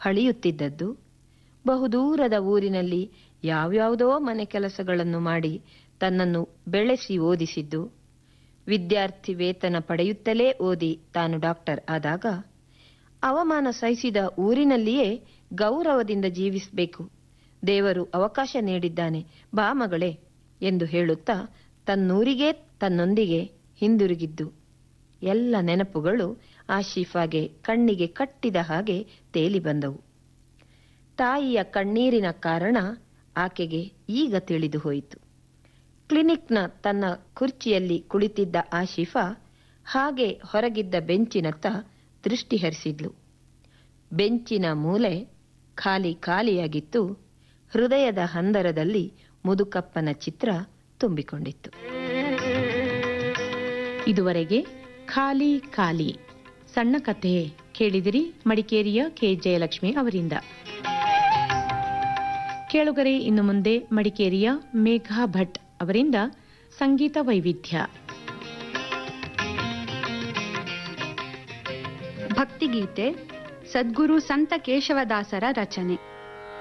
ಹಳಿಯುತ್ತಿದ್ದದ್ದು ಬಹುದೂರದ ಊರಿನಲ್ಲಿ ಯಾವ್ಯಾವುದೋ ಮನೆ ಕೆಲಸಗಳನ್ನು ಮಾಡಿ ತನ್ನನ್ನು ಬೆಳೆಸಿ ಓದಿಸಿದ್ದು ವಿದ್ಯಾರ್ಥಿ ವೇತನ ಪಡೆಯುತ್ತಲೇ ಓದಿ ತಾನು ಡಾಕ್ಟರ್ ಆದಾಗ ಅವಮಾನ ಸಹಿಸಿದ ಊರಿನಲ್ಲಿಯೇ ಗೌರವದಿಂದ ಜೀವಿಸಬೇಕು ದೇವರು ಅವಕಾಶ ನೀಡಿದ್ದಾನೆ ಬಾ ಮಗಳೇ ಎಂದು ಹೇಳುತ್ತಾ ತನ್ನೂರಿಗೇ ತನ್ನೊಂದಿಗೆ ಹಿಂದಿರುಗಿದ್ದು ಎಲ್ಲ ನೆನಪುಗಳು ಆಶೀಫಾಗೆ ಕಣ್ಣಿಗೆ ಕಟ್ಟಿದ ಹಾಗೆ ತೇಲಿ ಬಂದವು ತಾಯಿಯ ಕಣ್ಣೀರಿನ ಕಾರಣ ಆಕೆಗೆ ಈಗ ತಿಳಿದು ಹೋಯಿತು ಕ್ಲಿನಿಕ್ನ ತನ್ನ ಕುರ್ಚಿಯಲ್ಲಿ ಕುಳಿತಿದ್ದ ಆಶಿಫಾ ಹಾಗೆ ಹೊರಗಿದ್ದ ಬೆಂಚಿನತ್ತ ದೃಷ್ಟಿ ಹರಿಸಿದ್ಲು ಬೆಂಚಿನ ಮೂಲೆ ಖಾಲಿ ಖಾಲಿಯಾಗಿತ್ತು ಹೃದಯದ ಹಂದರದಲ್ಲಿ ಮುದುಕಪ್ಪನ ಚಿತ್ರ ತುಂಬಿಕೊಂಡಿತ್ತು ಇದುವರೆಗೆ ಖಾಲಿ ಖಾಲಿ ಸಣ್ಣ ಕಥೆ ಕೇಳಿದಿರಿ ಮಡಿಕೇರಿಯ ಕೆ ಜಯಲಕ್ಷ್ಮಿ ಅವರಿಂದ ಕೇಳುಗರೆ ಇನ್ನು ಮುಂದೆ ಮಡಿಕೇರಿಯ ಮೇಘಾ ಭಟ್ ಅವರಿಂದ ಸಂಗೀತ ವೈವಿಧ್ಯ ಭಕ್ತಿಗೀತೆ ಸದ್ಗುರು ಸಂತ ಕೇಶವದಾಸರ ರಚನೆ